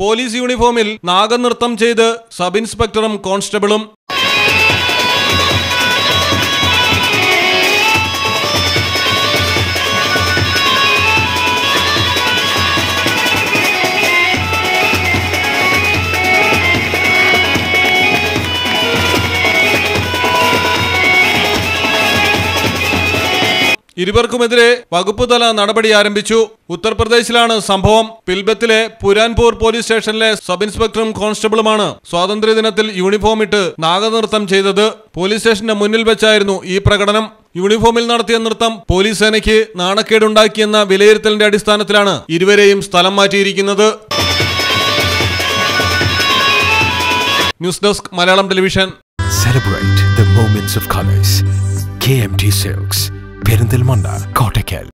Police യൂണിഫോമിൽ നാഗനൃത്തം ചെയ്ത് sub ഇൻസ്പെക്ടറും കോൺസ്റ്റബിളും ഇരുവർക്കുമെതിരെ വകുപ്പ് തല നടപടി ആരംഭിച്ചു ഉത്തർപ്രദേശിലാണ് സംഭവം പിൽബത്തിലെ പുരാൻപൂർ പോലീസ് സ്റ്റേഷനിലെ സബ് ഇൻസ്പെക്ടറും കോൺസ്റ്റബിളുമാണ് സ്വാതന്ത്ര്യദിനത്തിൽ യൂണിഫോം ഇട്ട് നാഗനൃത്തം ചെയ്തത് പോലീസ് സ്റ്റേഷന്റെ മുന്നിൽ വെച്ചായിരുന്നു ഈ പ്രകടനം യൂണിഫോമിൽ നടത്തിയ നൃത്തം പോലീസ് സേനയ്ക്ക് നാണക്കേടുണ്ടാക്കിയെന്ന വിലയിരുത്തലിന്റെ അടിസ്ഥാനത്തിലാണ് ഇരുവരെയും സ്ഥലം മാറ്റിയിരിക്കുന്നത് news desk Malayalam television Celebrate the moments of colors. KMT Silks, Perindalmanda, Kottakkal.